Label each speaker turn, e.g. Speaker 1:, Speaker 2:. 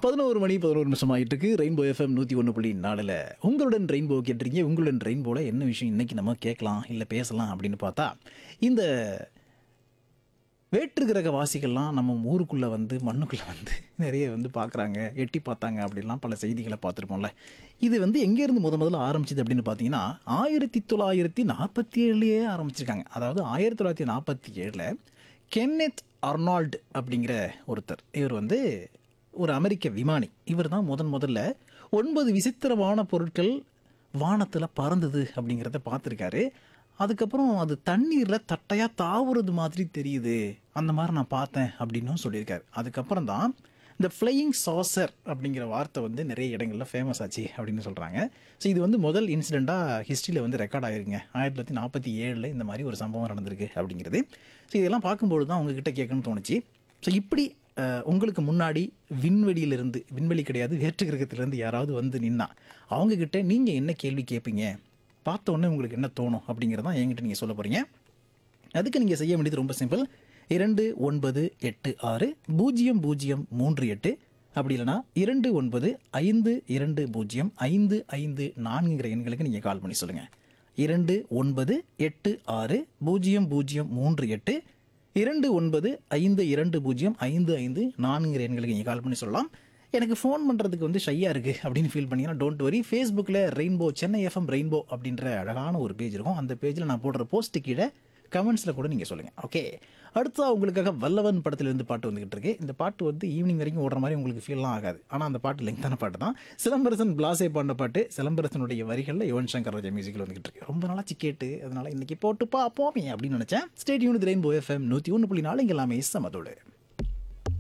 Speaker 1: பதினோரு மணி பதினோரு நிமிஷம் ஆகிட்டு இருக்கு ரெயின்போ எஃப்எம் நூற்றி ஒன்று புள்ளி நாலில் உங்களுடன் ரெயின்போ கேட்டிருக்கீங்க உங்களுடன் ரெயின்போல என்ன விஷயம் இன்னைக்கு நம்ம கேட்கலாம் இல்லை பேசலாம் அப்படின்னு பார்த்தா இந்த வேற்று கிரக வாசிகள்லாம் நம்ம ஊருக்குள்ளே வந்து மண்ணுக்குள்ளே வந்து நிறைய வந்து பார்க்குறாங்க எட்டி பார்த்தாங்க அப்படிலாம் பல செய்திகளை பார்த்துருப்போம்ல இது வந்து எங்கேருந்து முத முதல்ல ஆரம்பிச்சது அப்படின்னு பார்த்தீங்கன்னா ஆயிரத்தி தொள்ளாயிரத்தி நாற்பத்தி ஏழுலேயே ஆரம்பிச்சிருக்காங்க அதாவது ஆயிரத்தி தொள்ளாயிரத்தி நாற்பத்தி ஏழில் கென்னெத் அர்னால்டு அப்படிங்கிற ஒருத்தர் இவர் வந்து ஒரு அமெரிக்க விமானி இவர் தான் முதன் முதல்ல ஒன்பது விசித்திரமான பொருட்கள் வானத்தில் பறந்தது அப்படிங்கிறத பார்த்துருக்காரு அதுக்கப்புறம் அது தண்ணீரில் தட்டையாக தாவுறது மாதிரி தெரியுது அந்த மாதிரி நான் பார்த்தேன் அப்படின்னும் சொல்லியிருக்காரு அதுக்கப்புறம் தான் இந்த ஃப்ளையிங் சாசர் அப்படிங்கிற வார்த்தை வந்து நிறைய இடங்களில் ஃபேமஸ் ஆச்சு அப்படின்னு சொல்கிறாங்க ஸோ இது வந்து முதல் இன்சிடெண்ட்டாக ஹிஸ்ட்ரியில் வந்து ரெக்கார்ட் ஆகிருங்க ஆயிரத்தி தொள்ளாயிரத்தி நாற்பத்தி ஏழில் இந்த மாதிரி ஒரு சம்பவம் நடந்திருக்கு அப்படிங்கிறது ஸோ இதெல்லாம் பார்க்கும்போது தான் உங்ககிட்ட கேட்கணும்னு தோணுச்சு ஸோ இப்படி அஹ், உங்களுக்கு முன்னாடி விண்வெளியிலிருந்து விண்வெளி கிடையாது வேற்று கிரகத்திலேருந்து யாராவது வந்து நின்னா அவங்கக்கிட்ட நீங்கள் என்ன கேள்வி கேட்பீங்க பார்த்த உடனே உங்களுக்கு என்ன தோணும் அப்படிங்கிறதான் என்கிட்ட நீங்கள் சொல்ல போகிறீங்க அதுக்கு நீங்கள் செய்ய வேண்டியது ரொம்ப சிம்பிள் இரண்டு ஒன்பது எட்டு ஆறு பூஜ்ஜியம் பூஜ்ஜியம் மூன்று எட்டு அப்படி இல்லைனா இரண்டு ஒன்பது ஐந்து இரண்டு பூஜ்ஜியம் ஐந்து ஐந்து நான்குங்கிற எண்களுக்கு நீங்கள் கால் பண்ணி சொல்லுங்கள் இரண்டு ஒன்பது எட்டு ஆறு பூஜ்ஜியம் பூஜ்ஜியம் மூன்று எட்டு இரண்டு ஒன்பது ஐந்து இரண்டு பூஜ்ஜியம் ஐந்து ஐந்து நான்குங்கிற எண்களுக்கு நீங்கள் கால் பண்ணி சொல்லலாம் எனக்கு ஃபோன் பண்ணுறதுக்கு வந்து ஷையாக இருக்குது அப்படின்னு ஃபீல் பண்ணீங்கன்னா டோன்ட் வரி ஃபேஸ்புக்கில் ரெயின்போ சென்னை எஃப்எம் ரெயின்போ அப்படின்ற அழகான ஒரு பேஜ் இருக்கும் அந்த பேஜில் நான் போடுற போஸ்ட்டு கீழே கமெண்ட்ஸில் கூட நீங்கள் சொல்லுங்கள் ஓகே அடுத்தா உங்களுக்காக வல்லவன் படத்துலேருந்து பாட்டு வந்துகிட்டு இருக்கு இந்த பாட்டு வந்து ஈவினிங் வரைக்கும் ஓடுற மாதிரி உங்களுக்கு ஃபீல்லாம் ஆகாது ஆனால் அந்த பாட்டு லெங்தான பாட்டு தான் சிலம்பரசன் பிளாஸே பாடின பாட்டு சிலம்பரசனுடைய வரிகளில் யுவன் சங்கர் ராஜா மியூசிக்கில் வந்துகிட்டு இருக்கு ரொம்ப நாளாச்சு கேட்டு அதனால இன்னைக்கு போட்டு பார்ப்போமே அப்படின்னு நினச்சேன் ஸ்டேட் யூனிட் ரெயின்போ எஃப்எம் நூற்றி ஒன்று புள்ளி நாலு இங்கே எல்லாமே சமதோடு